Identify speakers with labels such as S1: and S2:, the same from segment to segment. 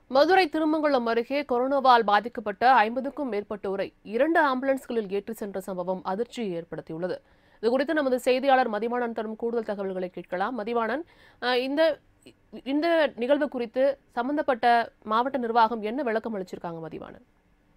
S1: மதுரை திருமங்கலம் அருகே கொரோனாவால் பாதிக்கப்பட்ட ஐம்பதுக்கும் மேற்பட்டோரை இரண்டு ஆம்புலன்ஸ்களில் ஏற்றி சென்ற சம்பவம் அதிர்ச்சியை ஏற்படுத்தியுள்ளது இது குறித்து நமது செய்தியாளர் மதிவாணன் தரும் கூடுதல் தகவல்களை கேட்கலாம் மதிவாணன் அஹ், இந்த இந்த நிகழ்வு குறித்து சம்பந்தப்பட்ட மாவட்ட நிர்வாகம் என்ன விளக்கம் அளிச்சிருக்காங்க மதிவாணன்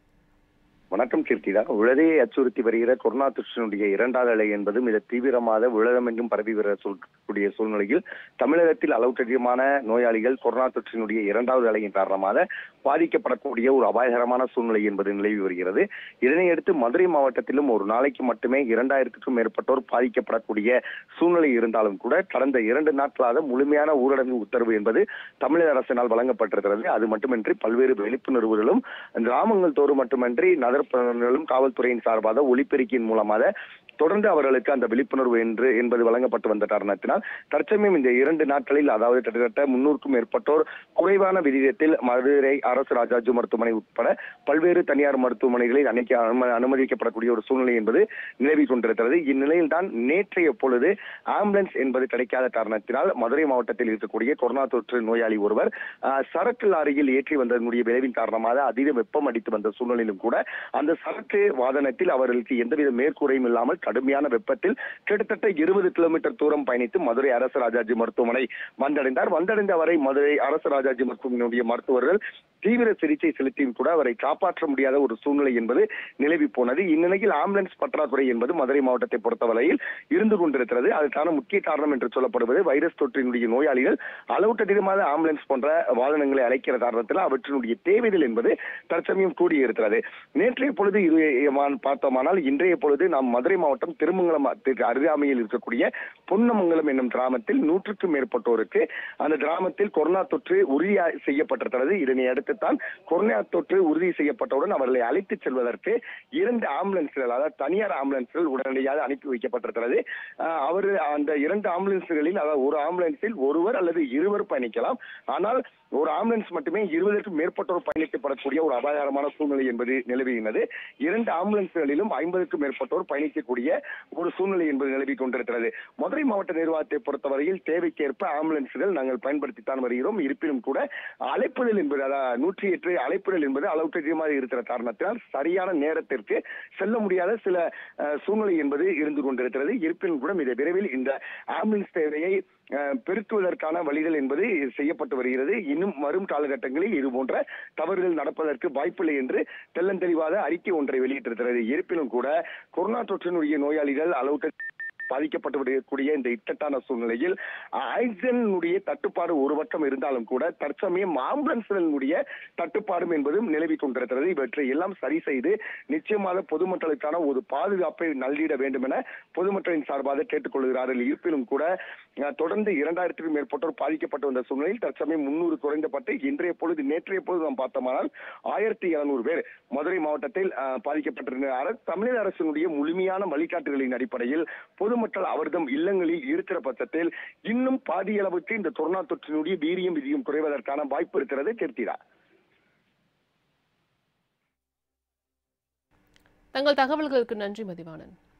S2: வணக்கம் கீர்த்திதா உலகையே அச்சுறுத்தி வருகிற கொரோனா தொற்றினுடைய இரண்டாவது அலை என்பது மிக தீவிரமாக உலகமெங்கும் பரவி வர சொல்லக்கூடிய சூழ்நிலையில் தமிழகத்தில் அளவுக்கதிகமான நோயாளிகள் கொரோனா தொற்றினுடைய இரண்டாவது அலையின் காரணமாக பாதிக்கப்படக்கூடிய ஒரு அபாயகரமான சூழ்நிலை என்பது நிலவி வருகிறது இதனையடுத்து மதுரை மாவட்டத்திலும் ஒரு நாளைக்கு மட்டுமே இரண்டாயிரத்துக்கும் மேற்பட்டோர் பாதிக்கப்படக்கூடிய சூழ்நிலை இருந்தாலும் கூட கடந்த இரண்டு நாட்களாக முழுமையான ஊரடங்கு உத்தரவு என்பது தமிழக அரசினால் வழங்கப்பட்டிருக்கிறது அது மட்டுமின்றி பல்வேறு விழிப்புணர்வுகளும் கிராமங்கள் தோறும் மட்டுமன்றி நகர்ப்புறங்களும் காவல்துறையின் சார்பாக ஒலிபெருக்கியின் மூலமாக தொடர்ந்து அவர்களுக்கு அந்த விழிப்புணர்வு என்று என்பது வழங்கப்பட்டு வந்த காரணத்தினால் தற்சமயம் இந்த இரண்டு நாட்களில் அதாவது கிட்டத்தட்ட முன்னூறுக்கும் மேற்பட்டோர் குறைவான விகிதத்தில் மதுரை அரசு ராஜாஜி மருத்துவமனை உட்பட பல்வேறு தனியார் மருத்துவமனைகளில் அன்னைக்கு அனும- அனுமதிக்கப்படக்கூடிய ஒரு சூழ்நிலை என்பது நிலவி கொண்டிருக்கிறது இந்நிலையில் தான் நேற்றைய பொழுது ஆம்புலன்ஸ் என்பது கிடைக்காத காரணத்தினால் மதுரை மாவட்டத்தில் இருக்கக்கூடிய கொரோனா தொற்று நோயாளி ஒருவர் ஆஹ், சரக்கு லாரியில் ஏற்றி வந்ததனுடைய விளைவின் காரணமாக அதீத வெப்பம் அடித்து வந்த சூழ்நிலையிலும் கூட அந்த சரக்கு வாகனத்தில் அவர்களுக்கு எந்தவித மேற்கூரையும் இல்லாமல் கடுமையான வெப்பத்தில் கிட்டத்தட்ட இருபது கிலோமீட்டர் தூரம் பயணித்து மதுரை அரசு ராஜாஜி மருத்துவமனை வந்தடைந்தார் வந்தடைந்த வரை மதுரை அரசு ராஜாஜி மருத்துவமனையுடைய மருத்துவர்கள் தீவிர சிகிச்சை செலுத்தியும் கூட அவரை காப்பாற்ற முடியாத ஒரு சூழ்நிலை என்பது நிலவி போனது இந்நிலையில் ஆம்புலன்ஸ் பற்றாக்குறை என்பது மதுரை மாவட்டத்தை பொறுத்தவரையில் இருந்து கொண்டிருக்கிறது அதுக்கான முக்கிய காரணம் என்று சொல்லப்படுவது வைரஸ் தொற்றினுடைய நோயாளிகள் அளவுக்கதிகமாக ஆம்புலன்ஸ் போன்ற வாகனங்களை அழைக்கிற காரணத்தில் அவற்றினுடைய தேவைகள் என்பது தற்சமயம் கூடியிருக்கிறது நேற்றைய பொழுது இது மா- பார்த்தோமானால் இன்றைய பொழுது நாம் மதுரை மாவட்டம் திருமங்கலத்திற்கு அருகாமையில் இருக்கக்கூடிய பொன்னமங்கலம் என்னும் கிராமத்தில் நூற்றுக்கும் மேற்பட்டோருக்கு அந்த கிராமத்தில் கொரோனா தொற்று உறுதி செய்யப்பட்டிருக்கிறது இதனை அடுத்துத்தான் கொரோனா தொற்று உறுதி செய்யப்பட்டவுடன் அவர்களை அழைத்துச் செல்வதற்கு இரண்டு ஆம்புலன்ஸ்கள் அதாவது தனியார் ஆம்புலன்ஸ்கள் உடனடியாக அனுப்பி வைக்கப்பட்டிருக்கிறது ஆஹ் அவர் அந்த இரண்டு ஆம்புலன்ஸ்களில் அதாவது ஒரு ஆம்புலன்ஸில் ஒருவர் அல்லது இருவர் பயணிக்கலாம் ஆனால் ஒரு ஆம்புலன்ஸ் மட்டுமே இருபதற்கும் மேற்பட்டோர் பயணிக்கப்படக்கூடிய ஒரு அபாயகரமான சூழ்நிலை என்பது நிலவுகிறது இரண்டு ஆம்புலன்ஸ்களிலும் ஐம்பதுக்கும் மேற்பட்டோர் பயணிக்கக்கூடிய ஒரு சூழ்நிலை என்பது நிலவி கொண்டிருக்கிறது மதுரை மாவட்ட நிர்வாகத்தை பொறுத்தவரையில் தேவைக்கேற்ப ஆம்புலன்ஸ்கள் நாங்கள் பயன்படுத்தித்தான் வருகிறோம் இருப்பினும் கூட அழைப்புதல் என்பது அதாவது நூற்றி எட்டு அழைப்புதல் என்பது அளவுக்கு அதிகமாக இருக்கிற காரணத்தினால் சரியான நேரத்திற்கு செல்ல முடியாத சில அஹ், சூழ்நிலை என்பது இருந்து கொண்டிருக்கிறது இருப்பினும் கூட மிக விரைவில் இந்த ஆம்புலன்ஸ் தேவையை அஹ், பெருக்குவதற்கான வழிகள் என்பது செய்யப்பட்டு வருகிறது இன்னும் வரும் காலகட்டங்களில் இது போன்ற தவறுகள் நடப்பதற்கு வாய்ப்பில்லை என்று தெள்ளந்தெளிவாக அறிக்கை ஒன்றை வெளியிட்டிருக்கிறது இருப்பினும் கூட கொரோனா தொற்றினுடைய நோயாளிகள் அளவுக்கு பாதிக்கப்பட்டு விடக்கூடிய இந்த இக்கட்டான சூழ்நிலையில் ஆக்சிஜனுடைய தட்டுப்பாடு ஒரு பக்கம் இருந்தாலும் கூட தற்சமயம் ஆம்புலன்ஸ்களுடைய தட்டுப்பாடும் என்பதும் நிலவி கொண்டிருக்கிறது இவற்றை எல்லாம் சரி செய்து நிச்சயமாக பொதுமக்களுக்கான ஒரு பாதுகாப்பை நல்கிட வேண்டும் என பொதுமக்களின் சார்பாக கேட்டுக்கொள்கிறார்கள் இருப்பினும் கூட அஹ், தொடர்ந்து இரண்டாயிரத்திற்கும் மேற்பட்டோர் பாதிக்கப்பட்டு வந்த சூழ்நிலையில் தற்சமயம் முன்னூறு குறைந்தபட்டு இன்றைய பொழுது நேற்றைய பொழுது நாம் பார்த்தோமானால் ஆயிரத்தி இருநூறு பேர் மதுரை மாவட்டத்தில் அஹ், பாதிக்கப்பட்டிருந்தார் தமிழக அரசினுடைய முழுமையான வழிகாட்டுகளின் அடிப்படையில் பொதுமக்கள் அவர்தம் இல்லங்களில் இருக்கிற பட்சத்தில் இன்னும் பாதி அளவுக்கு இந்த கொரோனா தொற்றினுடைய வீரியம் விதியும் குறைவதற்கான வாய்ப்பு இருக்கிறது கீர்த்திதா
S1: தங்கள் தகவல்களுக்கு நன்றி மதிவாணன்